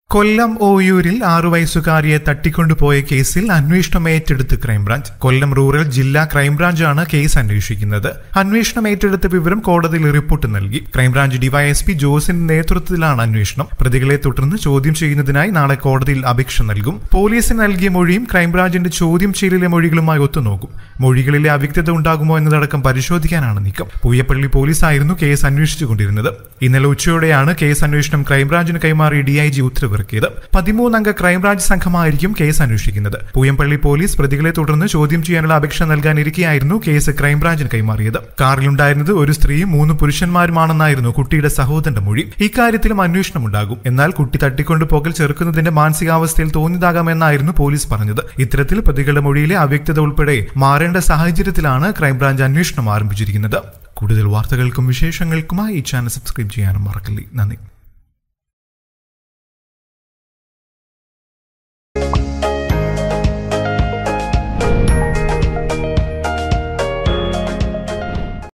കൊല്ലം ഓയൂരിൽ ആറു വയസ്സുകാരിയെ തട്ടിക്കൊണ്ടുപോയ കേസിൽ അന്വേഷണം ഏറ്റെടുത്ത് ക്രൈംബ്രാഞ്ച് കൊല്ലം റൂറൽ ജില്ലാ ക്രൈംബ്രാഞ്ചാണ് കേസ് അന്വേഷിക്കുന്നത് അന്വേഷണം ഏറ്റെടുത്ത വിവരം കോടതിയിൽ റിപ്പോർട്ട് നൽകി ക്രൈംബ്രാഞ്ച് ഡിവൈഎസ്പി ജോസിന്റെ നേതൃത്വത്തിലാണ് അന്വേഷണം പ്രതികളെ തുടർന്ന് ചോദ്യം ചെയ്യുന്നതിനായി നാളെ കോടതിയിൽ അപേക്ഷ നൽകും പോലീസിന് നൽകിയ മൊഴിയും ക്രൈംബ്രാഞ്ചിന്റെ ചോദ്യം ചെയ്യലിലെ മൊഴികളുമായി ഒത്തുനോക്കും മൊഴികളിലെ അവ്യക്തത ഉണ്ടാകുമോ എന്നതടക്കം പരിശോധിക്കാനാണ് നീക്കം പൂയപ്പള്ളി പോലീസായിരുന്നു കേസ് അന്വേഷിച്ചുകൊണ്ടിരുന്നത് ഇന്നലെ ഉച്ചയോടെയാണ് കേസ് അന്വേഷണം ക്രൈംബ്രാഞ്ചിന് കൈമാറി ഡിഐജി ഉത്തരവിറക്കിയത് പതിമൂന്നംഗ ക്രൈംബ്രാഞ്ച് സംഘമായിരിക്കും കേസ് അന്വേഷിക്കുന്നത് പൂയംപള്ളി പോലീസ് പ്രതികളെ തുടർന്ന് ചോദ്യം ചെയ്യാനുള്ള അപേക്ഷ നൽകാനിരിക്കെയായിരുന്നു കേസ് ക്രൈംബ്രാഞ്ചിന് കൈമാറിയത് കാറിലുണ്ടായിരുന്നത് ഒരു സ്ത്രീയും മൂന്ന് പുരുഷന്മാരുമാണെന്നായിരുന്നു കുട്ടിയുടെ സഹോദരന്റെ മൊഴി ഇക്കാര്യത്തിലും അന്വേഷണം ഉണ്ടാകും എന്നാൽ കുട്ടി തട്ടിക്കൊണ്ടുപോകൽ ചെറുക്കുന്നതിന്റെ മാനസികാവസ്ഥയിൽ തോന്നിയതാകാമെന്നായിരുന്നു പോലീസ് പറഞ്ഞത് ഇത്തരത്തിൽ പ്രതികളുടെ മൊഴിയിലെ അവ്യക്തത ഉൾപ്പെടെ മാറേണ്ട സാഹചര്യത്തിലാണ് ക്രൈംബ്രാഞ്ച് അന്വേഷണം ആരംഭിച്ചിരിക്കുന്നത് കൂടുതൽ വാർത്തകൾക്കും വിശേഷങ്ങൾക്കുമായി ഈ ചാനൽ സബ്സ്ക്രൈബ് ചെയ്യാനും മറക്കല്ലേ നന്ദി